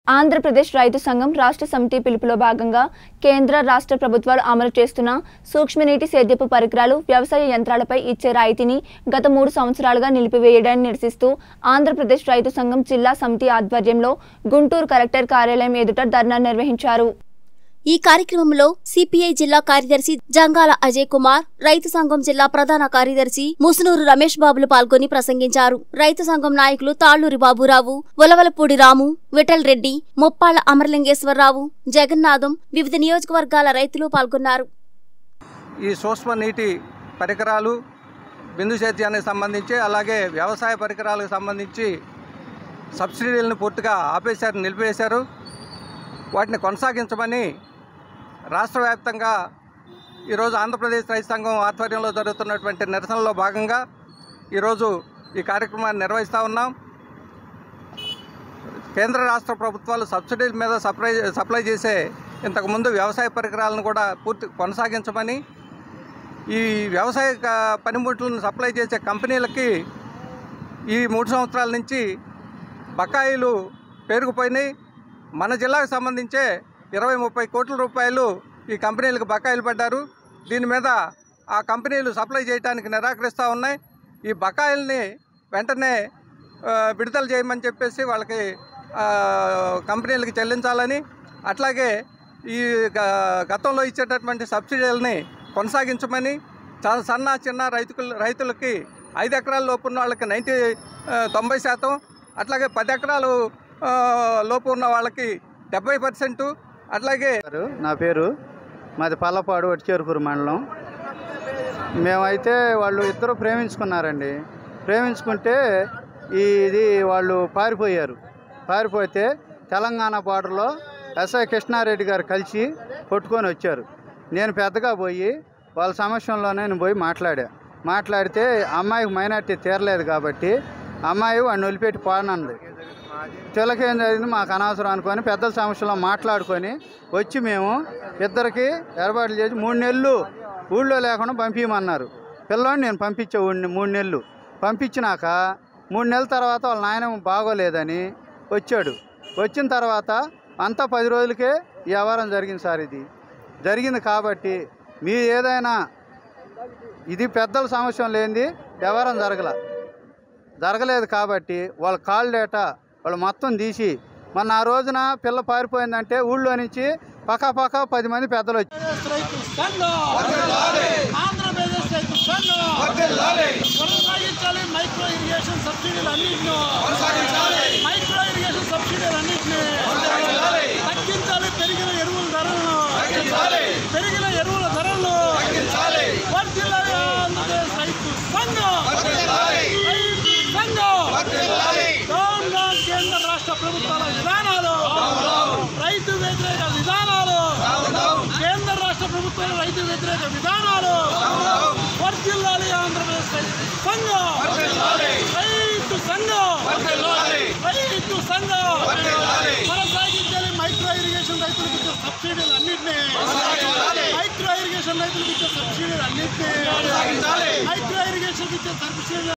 ఆంధ్రప్రదేశ్ రైతు సంఘం రాష్ట్ర సమితి పిలుపులో భాగంగా కేంద్ర రాష్ట్ర ప్రభుత్వాలు అమలు చేస్తున్న సూక్ష్మనీటి సేద్యపు పరికరాలు వ్యవసాయ యంత్రాలపై ఇచ్చే రాయితీని గత మూడు సంవత్సరాలుగా నిలిపివేయడాన్ని నిరసిస్తూ ఆంధ్రప్రదేశ్ రైతు సంఘం జిల్లా సమితి ఆధ్వర్యంలో గుంటూరు కలెక్టర్ కార్యాలయం ఎదుట ధర్నా నిర్వహించారు ఈ కార్యక్రమంలో సిపిఐ జిల్లా కార్యదర్శి జంగాల అజయ్ కుమార్ రైతు సంఘం జిల్లా ప్రధాన కార్యదర్శి ముసునూరు రమేష్ బాబులు పాల్గొని ప్రసంగించారు రైతు సంఘం నాయకులు తాళ్లూరి బాబురావు ఉలవలపూడి రాము విఠల్ రెడ్డి ముప్పాళ్ల అమరలింగేశ్వరరావు జగన్నాథం వివిధ నియోజకవర్గాల రైతులు పాల్గొన్నారు ఈ సూక్ష్మ నీటి పరికరాలు బిందు సేద్యానికి సంబంధించి అలాగే వ్యవసాయ పరికరాలకు సంబంధించి సబ్సిడీలను పూర్తిగా ఆపేశారు నిలిపేశారు వాటిని కొనసాగించమని రాష్ట్ర వ్యాప్తంగా ఈరోజు ఆంధ్రప్రదేశ్ రైతు సంఘం ఆధ్వర్యంలో జరుగుతున్నటువంటి నిరసనలో భాగంగా ఈరోజు ఈ కార్యక్రమాన్ని నిర్వహిస్తూ ఉన్నాం కేంద్ర రాష్ట్ర ప్రభుత్వాలు సబ్సిడీల మీద సప్లై సప్లై చేసే ఇంతకుముందు వ్యవసాయ పరికరాలను కూడా పూర్తి కొనసాగించమని ఈ వ్యవసాయ క- పనిముట్లను సప్లై చేసే కంపెనీలకి ఈ మూడు సంవత్సరాల నుంచి బకాయిలు పెరిగిపోయినాయి మన జిల్లాకు సంబంధించే ఇరవై ముప్పై కోట్ల రూపాయలు ఈ కంపెనీలకు బకాయిలు పడ్డారు దీని మీద ఆ కంపెనీలు సప్లై చేయడానికి నిరాకరిస్తూ ఉన్నాయి ఈ బకాయిల్ని వెంటనే ఆ, విడుదల చేయమని చెప్పేసి వాళ్ళకి ఆ, కంపెనీలకి చెల్లించాలని అట్లాగే ఈ గ- గతంలో ఇచ్చేటటువంటి సబ్సిడీలని కొనసాగించమని చాలా సన్న చిన్న రైతులు రైతులకి ఐదు ఎకరాల లోపు ఉన్న వాళ్ళకి నైంటీ తొంభై శాతం అట్లాగే పది ఎకరాలు ఆ, లోపు ఉన్న వాళ్ళకి డెబ్బై పర్సెంటు అట్లాగే గారు నా పేరు మాది పల్లపాడు వటిచేరుకూరు మండలం మేమైతే వాళ్ళు ఇద్దరు ప్రేమించుకున్నారండి ప్రేమించుకుంటే ఈ ఇది వాళ్ళు పారిపోయారు పారిపోతే తెలంగాణ బార్డర్లో ఎస్ఐ కృష్ణారెడ్డి గారు కలిసి కొట్టుకొని వచ్చారు నేను పెద్దగా పోయి వాళ్ళ సమక్షంలోనే నేను పోయి మాట్లాడా మాట్లాడితే అమ్మాయికి మైనార్టీ తీరలేదు కాబట్టి అమ్మాయి వాడిని వదిలిపెట్టి పోనంది చిలక ఏం జరిగింది మాకు అనవసరం అనుకొని పెద్దల సమస్యలో మాట్లాడుకొని వచ్చి మేము ఇద్దరికి ఏర్పాట్లు చేసి మూడు నెలలు ఊళ్ళో లేకుండా పంపించమన్నారు పిల్లోని నేను పంపించే ఊడిని మూడు నెలలు పంపించినాక మూడు నెలల తర్వాత వాళ్ళ నాయన బాగోలేదని వచ్చాడు వచ్చిన తర్వాత అంతా పది రోజులకే ఈ వ్యవహారం జరిగింది సార్ ఇది జరిగింది కాబట్టి మీరు ఏదైనా ఇది పెద్దల సమస్య లేనిది వ్యవహారం జరగల జరగలేదు కాబట్టి వాళ్ళ కాల్ డేటా వాళ్ళు మొత్తం తీసి మొన్న ఆ రోజున పిల్ల పారిపోయిందంటే ఊళ్ళో నుంచి పక్క పక్క పది మంది పెద్దలు వచ్చి ఆంధ్రప్రదేశ్ రైతు సంఘం కొనసాగించాలి మైక్రో ఇరిగేషన్ సబ్సిడీలు అన్నింటినీ మైక్రో ఇరిగేషన్ సబ్సిడీలు అన్నింటినీ తగ్గించాలి పెరిగిన ఎరువుల ధరలను పెరిగిన ఎరువుల ధరలను వర్ధిల్లాలి ఆంధ్రప్రదేశ్ రైతు సంఘం రైతు సంఘం డౌన్ డౌన్ కేంద్ర రాష్ట్ర ప్రభుత్వాల విధానాలు రైతు వ్యతిరేక విధానాలు కేంద్ర రాష్ట్ర ప్రభుత్వాల రైతు వ్యతిరేక విధానాలు వర్ధిల్లాలి ఆంధ్రప్రదేశ్ రైతు సంఘం రైతు సంఘం రైతు సంఘం కొనసాగించాలి మైక్రో ఇరిగేషన్ రైతులకు ఇచ్చే సబ్సిడీలు అన్నింటినీ మైక్రో ఇరిగేషన్ రైతులకు ఇచ్చే సబ్సిడీలు అన్నింటినీ మైక్రో ఇరిగేషన్ ఇచ్చే సబ్సిడీలు